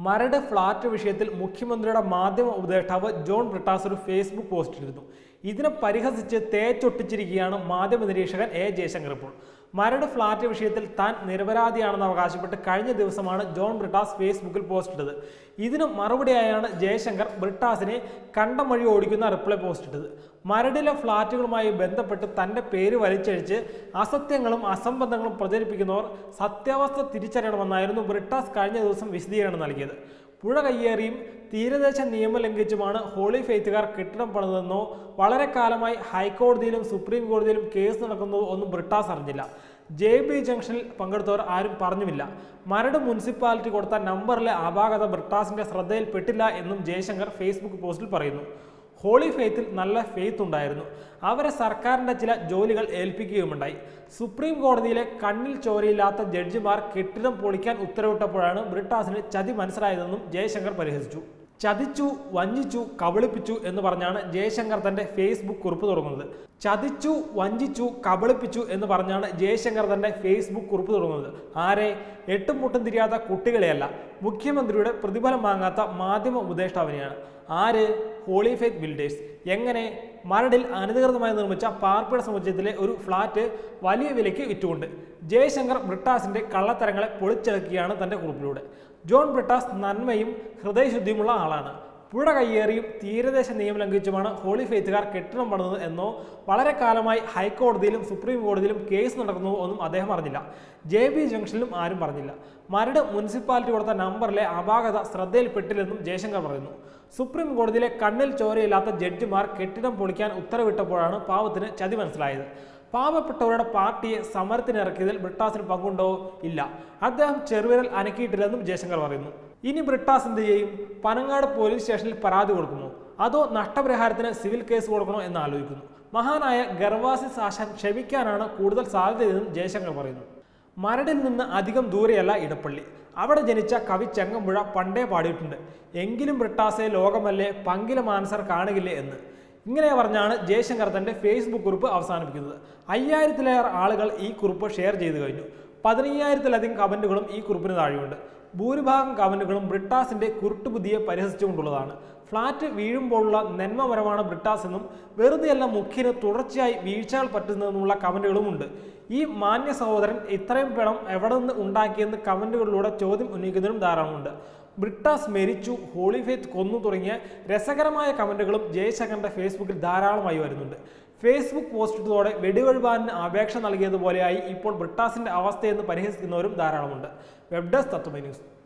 Maradu flat വിഷയത്തിൽ മുഖ്യമന്ത്രിയുടെ മാധ്യമ ഉപദേഷ്ടാവ് ജോൺ ബ്രിട്ടാസ് ഒരു ഫേസ്ബുക്ക് പോസ്റ്റ് ഇട്ടിരുന്നു ഇതിനെ പരിഹസിച്ച് തേച്ചൊട്ടിച്ചിരിക്കുകയാണ് മാധ്യമ നിരീക്ഷകൻ എ ജയശങ്കർ ഇപ്പോൾ മരട് ഫ്ളാറ്റ് വിഷയത്തിൽ താൻ നിരപരാധിയാണെന്ന് അവകാശപ്പെട്ട് കഴിഞ്ഞ ദിവസമാണ് ജോൺ ബ്രിട്ടാസ് ഫേസ്ബുക്കിൽ പോസ്റ്റ് ഇട്ടത് ഇതിന് മറുപടിയായാണ് ജയശങ്കർ ബ്രിട്ടാസിനെ കണ്ടം വഴി ഓടിക്കുന്ന റിപ്ലൈ പോസ്റ്റ് ഇട്ടത് മരടിലെ ഫ്ളാറ്റുകളുമായി ബന്ധപ്പെട്ട് തന്റെ പേര് വലിച്ചഴിച്ച് അസത്യങ്ങളും അസംബന്ധങ്ങളും പ്രചരിപ്പിക്കുന്നവർ സത്യാവസ്ഥ തിരിച്ചറിയണമെന്നായിരുന്നു ബ്രിട്ടാസ് കഴിഞ്ഞ ദിവസം വിശദീകരണം നൽകിയത് പുഴ കയ്യേറിയും തീരദേശ നിയമം ലംഘിച്ചുമാണ് ഹോളി ഫെയ്ത്തുകാർ കെട്ടിടം പണിതെന്നോ വളരെ കാലമായി ഹൈക്കോടതിയിലും സുപ്രീം കോടതിയിലും കേസ് നടക്കുന്നതോ ഒന്നും ബ്രിട്ടാസ് അറിഞ്ഞില്ല ജെ ബി ജംഗ്ഷനിൽ പങ്കെടുത്തവർ ആരും പറഞ്ഞുമില്ല മരട് മുനിസിപ്പാലിറ്റി കൊടുത്ത നമ്പറിലെ അപാകത ബ്രിട്ടാസിന്റെ ശ്രദ്ധയിൽപ്പെട്ടില്ല എന്നും ജയശങ്കർ ഫേസ്ബുക്ക് പോസ്റ്റിൽ പറയുന്നു ഹോളി ഫെയ്ത്തിൽ നല്ല ഫെയ്ത്ത് ഉണ്ടായിരുന്നു അവരെ സർക്കാരിന്റെ ചില ജോലികൾ ഏൽപ്പിക്കുകയുമുണ്ടായി സുപ്രീം കോടതിയിലെ കണ്ണിൽ ചോരയില്ലാത്ത ജഡ്ജിമാർ കെട്ടിടം പൊളിക്കാൻ ഉത്തരവിട്ടപ്പോഴാണ് ബ്രിട്ടാസിന് ചതി മനസ്സിലായതെന്നും ജയശങ്കർ പരിഹസിച്ചു ചതിച്ചു വഞ്ചിച്ചു കബളിപ്പിച്ചു എന്ന് പറഞ്ഞാണ് ജയശങ്കർ തന്റെ ഫേസ്ബുക്ക് കുറിപ്പ് തുടങ്ങുന്നത് ചതിച്ചു വഞ്ചിച്ചു കബളിപ്പിച്ചു എന്ന് പറഞ്ഞാണ് ജയശങ്കർ തന്റെ ഫേസ്ബുക്ക് കുറിപ്പ് തുടങ്ങുന്നത് ആരെ എട്ടും മുട്ടും തിരിയാത്ത കുട്ടികളെയല്ല മുഖ്യമന്ത്രിയുടെ പ്രതിഫലം വാങ്ങാത്ത മാധ്യമ ഉപദേഷ്ടാവിനെയാണ് ആര് ഹോളി ഫെയ്ത്ത് ബിൽഡേഴ്സ് എങ്ങനെ മരടിൽ അനധികൃതമായി നിർമ്മിച്ച പാർപ്പിട സമുച്ചയത്തിലെ ഒരു ഫ്ളാറ്റ് വലിയ വിലയ്ക്ക് വിറ്റുകൊണ്ട് ജയശങ്കർ ബ്രിട്ടാസിന്റെ കള്ളത്തരങ്ങളെ പൊളിച്ചെടുക്കുകയാണ് തന്റെ കുറിപ്പിലൂടെ ജോൺ ബ്രിട്ടാസ് നന്മയും ഹൃദയശുദ്ധിയുമുള്ള ആളാണ് പുഴ കയ്യേറിയും തീരദേശ നിയമം ലംഘിച്ചുമാണ് ഹോളി ഫെയ്ത്തുകാർ കെട്ടിടം പണിതത് എന്നോ വളരെ കാലമായി ഹൈക്കോടതിയിലും സുപ്രീം കോടതിയിലും കേസ് നടക്കുന്നതോ ഒന്നും അദ്ദേഹം അറിഞ്ഞില്ല ജെ ബി ജംഗ്ഷനിലും ആരും പറഞ്ഞില്ല മരട് മുനിസിപ്പാലിറ്റി കൊടുത്ത നമ്പറിലെ അപാകത ശ്രദ്ധയിൽപ്പെട്ടില്ലെന്നും ജയശങ്കർ പറയുന്നു സുപ്രീം കോടതിയിലെ കണ്ണിൽ ചോരയില്ലാത്ത ജഡ്ജിമാർ കെട്ടിടം പൊളിക്കാൻ ഉത്തരവിട്ടപ്പോഴാണ് പാവത്തിന് ചതി മനസ്സിലായത് പാവപ്പെട്ടവരുടെ പാർട്ടിയെ സമരത്തിനിറക്കിയതിൽ ബ്രിട്ടാസിന് പങ്കുണ്ടോ ഇല്ല അദ്ദേഹം ചെറുവിരൽ അനക്കിയിട്ടില്ലെന്നും ജയശങ്കർ പറയുന്നു ഇനി ബ്രിട്ടാസ് എന്ത് ചെയ്യും പനങ്ങാട് പോലീസ് സ്റ്റേഷനിൽ പരാതി കൊടുക്കുമോ അതോ നഷ്ടപരിഹാരത്തിന് സിവിൽ കേസ് കൊടുക്കണോ എന്ന് ആലോചിക്കുന്നു മഹാനായ ഗർവാസി സാശാൻ ക്ഷമിക്കാനാണ് കൂടുതൽ സാധ്യതയെന്നും ജയശങ്കർ പറയുന്നു മരടിൽ നിന്ന് അധികം ദൂരെയല്ല ഇടപ്പള്ളി അവിടെ ജനിച്ച കവി ചെങ്ങമ്പുഴ പണ്ടേ പാടിയിട്ടുണ്ട് എങ്കിലും ബ്രിട്ടാസെ ലോകമല്ലേ പങ്കില മാനസർ കാണുകില്ലേ എന്ന് ഇങ്ങനെ പറഞ്ഞാണ് ജയശങ്കർ തന്റെ ഫേസ്ബുക്ക് കുറിപ്പ് അവസാനിപ്പിക്കുന്നത് അയ്യായിരത്തിലേറെ ആളുകൾ ഈ കുറിപ്പ് ഷെയർ ചെയ്തു കഴിഞ്ഞു പതിനയ്യായിരത്തിലധികം കമന്റുകളും ഈ കുറിപ്പിന് താഴെയുണ്ട് ഭൂരിഭാഗം കമന്റുകളും ബ്രിട്ടാസിന്റെ കുരുട്ടുബുദ്ധിയെ പരിഹസിച്ചുകൊണ്ടുള്ളതാണ് ഫ്ളാറ്റ് വീഴുമ്പോഴുള്ള നന്മമരമാണ് ബ്രിട്ടാസ് എന്നും വെറുതെയല്ല മുഖ്യന് തുടർച്ചയായി വീഴ്ചകൾ പറ്റുന്നതെന്നുള്ള കമന്റുകളും ഉണ്ട് ഈ മാന്യ സഹോദരൻ ഇത്രയും പണം എവിടെ നിന്ന് ഉണ്ടാക്കിയെന്ന് കമന്റുകളിലൂടെ ചോദ്യം ഉന്നയിക്കുന്നതിനും ധാരാളമുണ്ട് ബ്രിട്ടാസ് മരിച്ചു ഹോളി ഫെയ്ത്ത് കൊന്നു തുടങ്ങിയ രസകരമായ കമന്റുകളും ജയശങ്കറിന്റെ ഫേസ്ബുക്കിൽ ധാരാളമായി വരുന്നുണ്ട് ഫേസ്ബുക്ക് പോസ്റ്റ് ഇട്ടതോടെ വെടിവഴിവാനിന് അപേക്ഷ നൽകിയതുപോലെയായി ഇപ്പോൾ ബ്രിട്ടാസിന്റെ അവസ്ഥയെന്ന് പരിഹസിക്കുന്നവരും ധാരാളമുണ്ട് വെബ് ഡെസ്ക് തത്വമൈ ന്യൂസ്